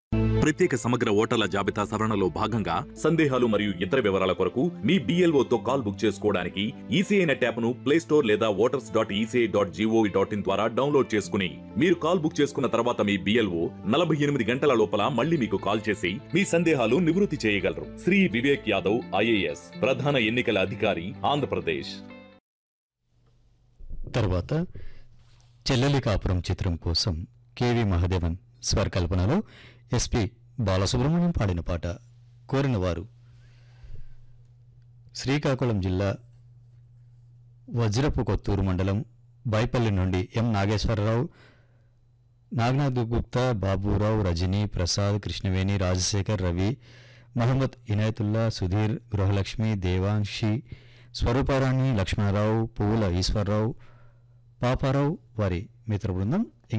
ప్రత్యేక సమగ్ర ఓటర్ల జాబితా సవరణలో భాగంగా సందేహాలు మరియు ఇతర వివరాల కొరకు మీ BLO తో కాల్ బుక్ చేసుకోవడానికి ఈసీఐ నెట్ యాప్ను ప్లే స్టోర్ లేదా voters dot ECI dot GOV dot IN ద్వారా డౌన్లోడ్ చేసుకుని మీరు కాల్ బుక్ చేసుకున్న తర్వాత మీ బిఎల్ఓ నలభై ఎనిమిది గంటల లోపల మళ్ళీ మీకు కాల్ చేసి మీ సందేహాలు నివృత్తి చేయగలరు శ్రీ వివేక్ యాదవ్ ఐఏఎస్ ప్రధాన ఎన్నికల అధికారి ఆంధ్రప్రదేశ్ తర్వాత చెల్లెలి కాపురం చిత్రం కోసం కెవి మహాదేవన్ స్వరకల్పనలో ఎస్పి బాలసుబ్రహ్మణ్యం పాడిన పాట కోరిన వారు శ్రీకాకుళం జిల్లా వజ్రపు కొత్తూరు మండలం బైపల్లి నుండి ఎం నాగేశ్వరరావు నాగనాథ్ గుప్తా బాబురావు రజనీ ప్రసాద్ కృష్ణవేణి రాజశేఖర్ రవి మహమ్మద్ ఇనాయతుల్లా సుధీర్ గృహలక్ష్మి దేవాంశి స్వరూపారాణి లక్ష్మణరావు పువ్వుల ఈశ్వరరావు పాపారావు వారి మిత్ర బృందం